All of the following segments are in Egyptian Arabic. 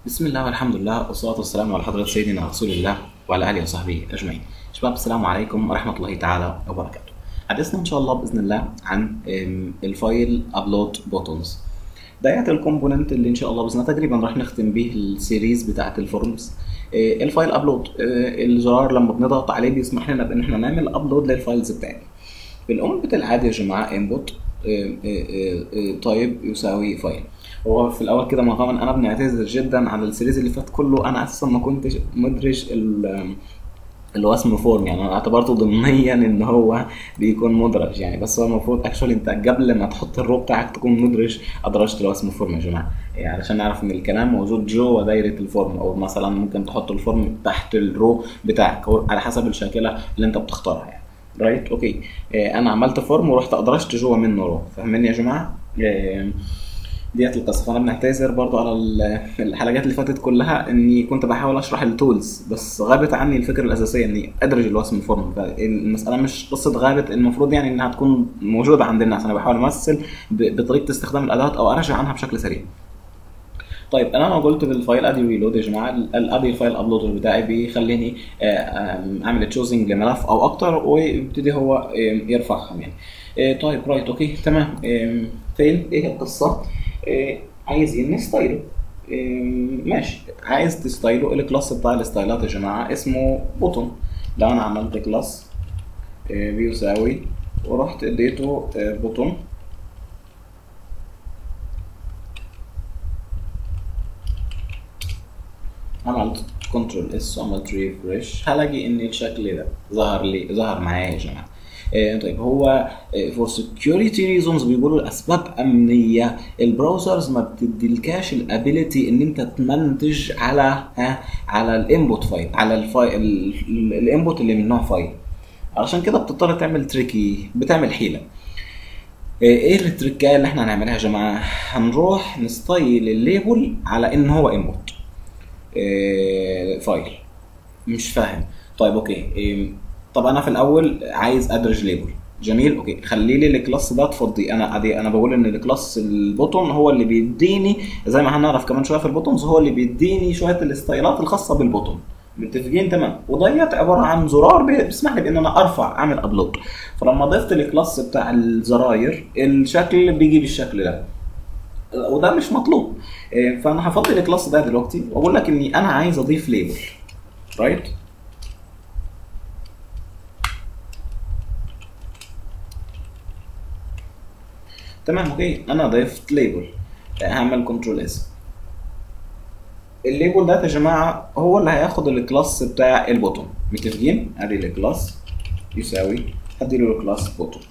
بسم الله والحمد لله والصلاة والسلام على حضرة سيدنا رسول الله وعلى آله وصحبه أجمعين. شباب السلام عليكم ورحمة الله تعالى وبركاته. حديثنا إن شاء الله بإذن الله عن أم، الفايل أبلود بوتونز. ديت الكومبوننت اللي إن شاء الله بإذن الله تقريبا راح نختم بيه السيريز بتاعة الفورمز. آه، الفايل أبلود آه، الزرار لما بنضغط عليه بيسمح لنا بإن إحنا نعمل أبلود للفايلز بتاعتنا. الانبوت العادي يا جماعه انبوت طيب يساوي فايل هو في الاول كده مقاما انا بنعتذر جدا على السيريز اللي فات كله انا اساسا ما كنتش مدرج ال- اللي هو اسمه فورم يعني انا اعتبرته ضمنيا ان هو بيكون مدرج يعني بس هو المفروض اكشولي انت قبل ما تحط الرو بتاعك تكون مدرج ادرجت اللي هو اسمه فورم يا جماعه يعني علشان نعرف ان الكلام موجود جوه دايره الفورم او مثلا ممكن تحط الفورم تحت الرو بتاعك أو على حسب الشاكله اللي انت بتختارها يعني رايت اوكي آه، انا عملت فورم ورحت ادرجت جوه منه رو فاهمين يا جماعه آه، ديت القصه فانا بنعتذر برضو على ال- الحلقات اللي فاتت كلها اني كنت بحاول اشرح التولز بس غابت عني الفكره الاساسيه اني ادرج الوصف فورم فالمساله مش قصه غابت المفروض يعني انها تكون موجوده عند الناس انا بحاول امثل ب- بطريقه استخدام الادوات او ارجع عنها بشكل سريع طيب انا ما قلت في الفايل ادي ريلود يا جماعه ال- ادي الفايل ابلودر بتاعي بيخليني آه، آم، اعمل تشوزنج لملف او اكتر ويبتدي هو آم، يرفعهم يعني آه، طيب رايت اوكي تمام آم، فين ايه القصه آه، عايز اني ستايله آم، ماشي عايز تستايله الكلاس بتاع الستايلات يا جماعه اسمه بوتون لو انا عملت كلاس آه، بيساوي ورحت اديته آه، بوتون عملت كنترول اس وعملت ريفرش هلاقي ان الشكل ده ظهر لي ظهر معايا يا جماعه آه، طيب هو فور سكيورتي ريزونز بيقولوا لاسباب امنيه البراوزرز ما بتديلكاش الابيليتي ان انت تمنتج على ها على الانبوت فايل على الفايل الانبوت اللي من نوع فايل علشان كده بتضطر تعمل تريكي بتعمل حيله ايه التريكايه اللي احنا هنعملها يا جماعه هنروح نستايل الليبل على ان هو انبوت إيه، فايل مش فاهم طيب اوكي إيه، طب انا في الاول عايز ادرج ليبل جميل اوكي خلي لي الكلاس ده تفضي انا ادي انا بقول ان الكلاس البوتون هو اللي بيديني زي ما هنعرف كمان شويه في البوتونز هو اللي بيديني شويه الستايلات الخاصه بالبوتون متفقين تمام وديت عباره عن زرار بي- بيسمح لي بان انا ارفع اعمل ابلود فلما ضفت الكلاس بتاع الزراير الشكل بيجي بالشكل ده وده مش مطلوب إيه، فانا هفضل الكلاس ده دلوقتي واقول لك اني انا عايز اضيف ليبل رايت تمام اوكي انا ضفت ليبل هعمل كنترول اس الليبل ده يا جماعه هو اللي هياخد الكلاس بتاع البوتون متفقين ادي الكلاس يساوي هدي له الكلاس بوتون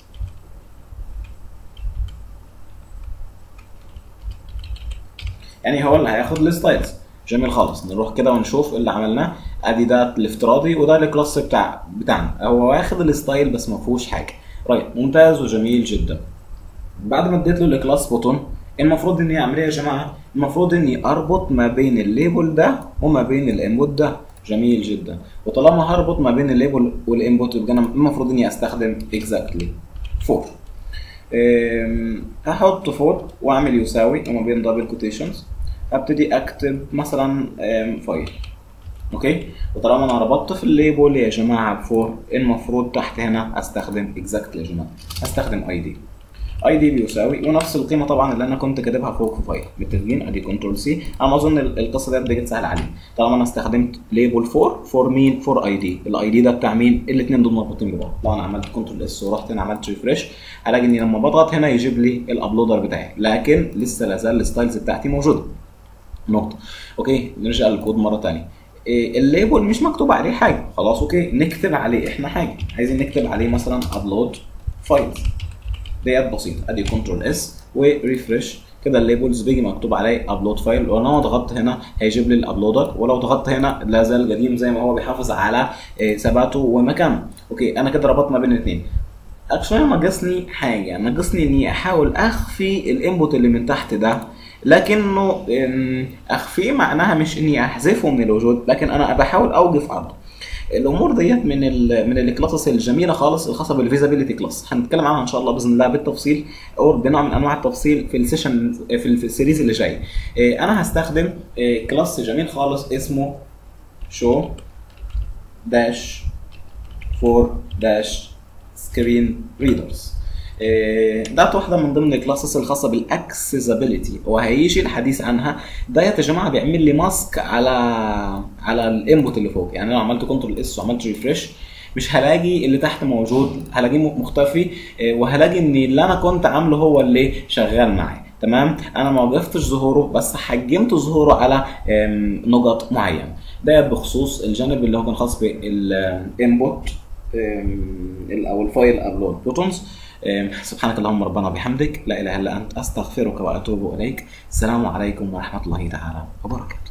يعني هو اللي هياخد الستايلز جميل خالص نروح كده ونشوف اللي عملناه ادي ده الافتراضي وده الكلاس بتاع بتاعنا هو واخد الستايل بس ما فيهوش حاجه رايت ممتاز وجميل جدا بعد ما اديت له الكلاس بوتون المفروض اني اعمل ايه يا جماعه المفروض اني اربط ما بين الليبل ده وما بين الانبوت ده جميل جدا وطالما هربط ما بين الليبل والانبوت يبقى انا المفروض اني استخدم exactly فور أم، هحط فور واعمل يساوي وما بين دبل كوتيشنز ابتدي اكتب مثلا أم، فايل اوكي وطالما انا ربطت في الليبل يا جماعه بفور المفروض تحت هنا استخدم اكزاكتلي يا جماعه استخدم اي دي اي دي بيساوي ونفس القيمه طبعا اللي انا كنت كاتبها فوق في فايل متفقين ادي كنترول سي انا اظن ال- القصه ديت بقت سهله عليك طالما انا استخدمت ليبل فور فور مين فور اي دي الاي دي ده بتاع مين الاثنين دول مربوطين ببعض لو انا عملت كنترول اس ورحت هنا عملت ريفرش هلاقي اني لما بضغط هنا يجيب لي الابلودر بتاعي لكن لسه لا زال الستايلز بتاعتي موجوده نقطه اوكي نرجع للكود مره ثانيه الليبل مش مكتوب عليه حاجه خلاص اوكي نكتب عليه احنا حاجه عايزين نكتب عليه مثلا ابلود فايلز ديت بسيطه ادي كنترول اس وريفرش كده الليبلز بيجي مكتوب عليه ابلود فايل ولو انا ضغطت هنا هيجيب لي الابلودر ولو ضغطت هنا لا زال قديم زي ما هو بيحافظ على آه، ثباته ومكانه اوكي انا كده ربطت ما بين الاثنين اكشولي ناقصني حاجه ناقصني اني احاول اخفي الانبوت اللي من تحت ده لكنه أم، اخفيه معناها مش اني احذفه من الوجود لكن انا بحاول اوقف عرضه الامور ديت من ال من الكلاسز الجميله خالص الخاصه بالفيزابيلتي كلاس هنتكلم عنها ان شاء الله باذن الله بالتفصيل او بنوع من انواع التفصيل في السيشن في السيريز اللي جاي إيه، انا هستخدم إيه، كلاس جميل خالص اسمه شو داش فور داش سكرين ريدرز ده واحده من ضمن الكلاسز الخاصه بالاكسسبيلتي وهيجي الحديث عنها ده يا جماعه بيعمل لي ماسك على على الانبوت اللي فوق يعني لو عملت كنترول اس وعملت ريفرش مش هلاقي اللي تحت موجود هلاقيه مختفي آه، وهلاقي ان اللي انا كنت عامله هو اللي شغال معايا تمام انا ما وقفتش ظهوره بس حجمت ظهوره على آم، نقط معينه ده بخصوص الجانب اللي هو كان خاص بالانبوت او الفايل ابلود بوتونز سبحانك اللهم ربنا وبحمدك لا اله الا انت استغفرك واتوب اليك السلام عليكم ورحمه الله تعالى وبركاته